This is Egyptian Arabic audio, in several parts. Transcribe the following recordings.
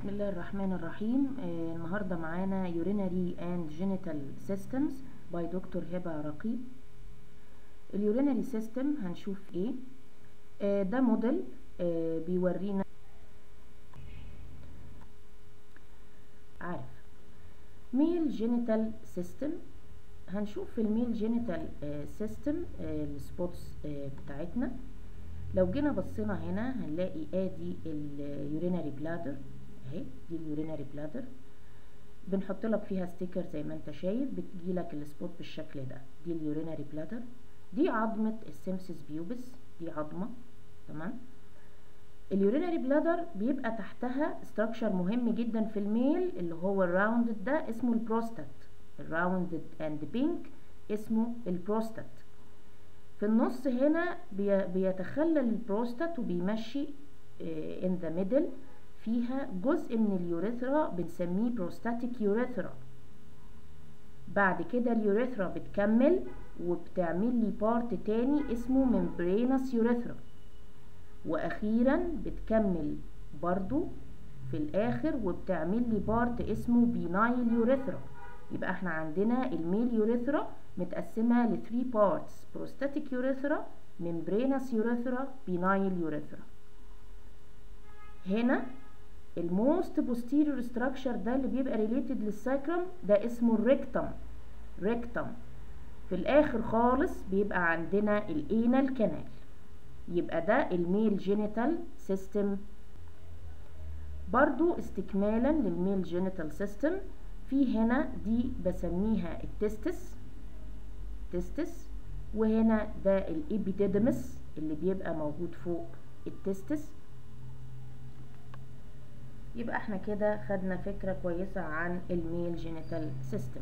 بسم الله الرحمن الرحيم آه النهارده معانا urinary and genital systems by دكتور هبة رقيب اليورينري سيستم هنشوف ايه آه ده موديل آه بيورينا عارف ميل جينيتال سيستم هنشوف في الميل جينيتال سيستم السبوتس بتاعتنا لو جينا بصينا هنا هنلاقي ادي اليورينري بلادر اهي دي اليورينري بلادر بنحط لك فيها ستيكر زي ما انت شايف بتجي لك السبوت بالشكل ده دي اليورينري بلادر دي عظمه السيمسيس بيوبس دي عظمه تمام اليورينري بلادر بيبقى تحتها ستراكشر مهم جدا في الميل اللي هو الراوندد ده اسمه البروستات الراوندد اند بينك اسمه البروستات في النص هنا بيتخلل البروستات وبيمشي ان ذا ميدل فيها جزء من اليوريثرا بنسميه بروستاتيك يوريثرا بعد كده اليوريثرا بتكمل وبتعمل لي بارت تاني اسمه ممبرينس يوريثرا واخيرا بتكمل برضو في الاخر وبتعمل لي بارت اسمه بينايل يوريثرا يبقى احنا عندنا الميل يوريثرا متقسمة ل 3 parts prostatic urethra membranous urethra penile urethra هنا الموست posterior structure ده اللي بيبقى related للساكرم ده اسمه الريكتم ريكتم في الاخر خالص بيبقى عندنا الانال كانال يبقى ده الميل جينيتال سيستم برضو استكمالا للميل جينيتال سيستم في هنا دي بسميها التستس تستس وهنا ده الابيديدمس اللي بيبقى موجود فوق التستس يبقى احنا كده خدنا فكرة كويسة عن الميل جينيتال سيستم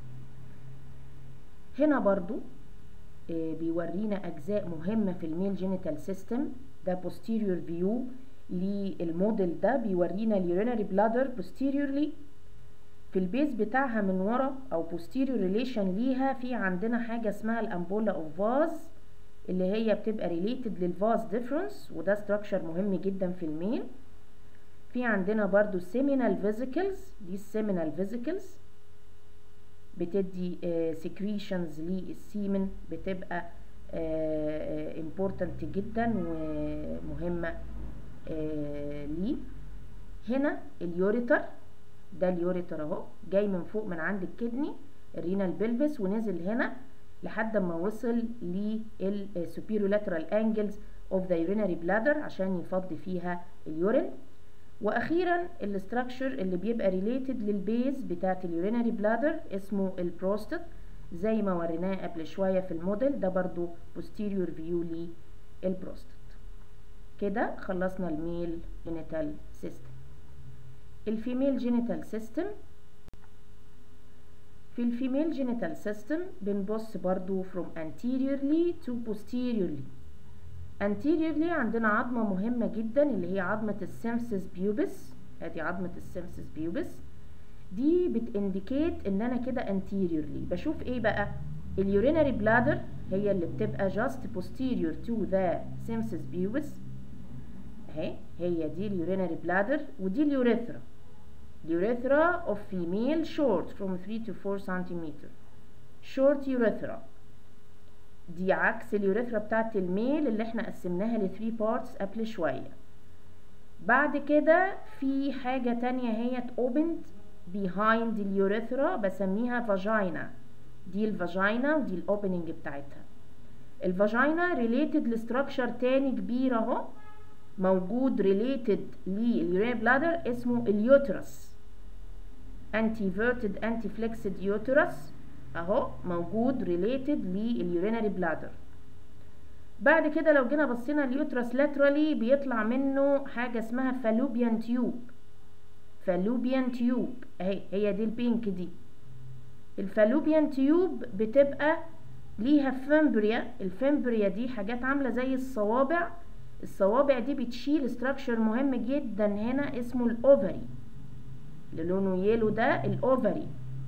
هنا برضو اه بيورينا اجزاء مهمة في الميل جينيتال سيستم ده posterior view للموديل ده بيورينا اليورينري بلادر posteriorly في البيز بتاعها من ورا او posterior relation ليها في عندنا حاجة اسمها الامبولا اوف فاز اللي هي بتبقى related للفاز ديفرنس وده structure مهم جدا في الميل في عندنا برضو seminal vesicles دي السيمينال vesicles بتدي uh, secretions للسيمن بتبقى uh, important جدا ومهمة uh, ليه هنا اليوريتر ده اليوريتر اهو جاي من فوق من عند الكدني الرينال بلفس ونزل هنا لحد ما وصل للسوبيريو لاترال انجلز اوف ذا يورينري بلادر عشان يفضي فيها اليورين واخيرا الاستراكشر اللي بيبقى ريليتد للبيز بتاعت اليورينري بلادر اسمه البروستات زي ما وريناه قبل شويه في الموديل ده برضو posterior view للبروستات كده خلصنا الميل جينيتال سيستم الفيميل جينيتال سيستم في الفيميل جينيتال سيستم بنبص برضو from anteriorly to posteriorly anteriorly عندنا عظمة مهمة جدا اللي هي عظمة السيمسيس بيوبس ادي عظمة السيمسيس بيوبس دي بتindicate ان انا كده anteriorly بشوف ايه بقى اليورينري بلادر هي اللي بتبقى just posterior to the symphysis pubis اهي هي دي اليورينري بلادر ودي اليوريثرا اليوريثرا of female short from 3 to 4 centimeter short urethra دي عكس اليوريثرا بتاعت الميل اللي احنا قسمناها ل 3 parts قبل شوية بعد كده في حاجة تانية هي opened behind اليوريثرا بسميها vagina دي الفاجينا ودي الاوبننج بتاعتها الفاجينا related لستراكشر تاني كبير اهو موجود related لليورين بلادر اسمه اليوترس antiverted antiflexed uterus اهو موجود related لليورينري بلادر بعد كده لو جينا بصينا اليوترس لاترالي بيطلع منه حاجة اسمها فالوبيان تيوب فالوبيان تيوب اهي هي دي البينك دي الفالوبيان تيوب بتبقى ليها فيمبريا الفيمبريا دي حاجات عاملة زي الصوابع الصوابع دي بتشيل ستراكشر مهم جدا هنا اسمه الاوفري اللي لونه يلو ده الاوفري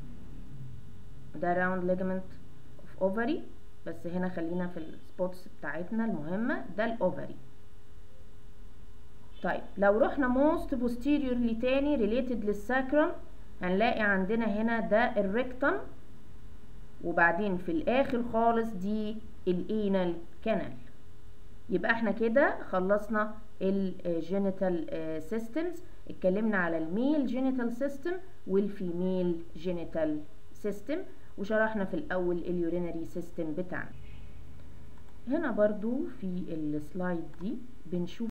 ده راوند ليجمنت اوف اوفري بس هنا خلينا في السبوتس بتاعتنا المهمة ده الاوفري طيب لو رحنا موست posteriorly تاني related للساكرم هنلاقي عندنا هنا ده الريكتم وبعدين في الاخر خالص دي الانال كانال يبقى احنا كده خلصنا الجينيتال سيستمز اتكلمنا على الميل جينيتال سيستم والفيميل جينيتال سيستم وشرحنا في الاول اليورينري سيستم بتاعنا هنا برضو في السلايد دي بنشوف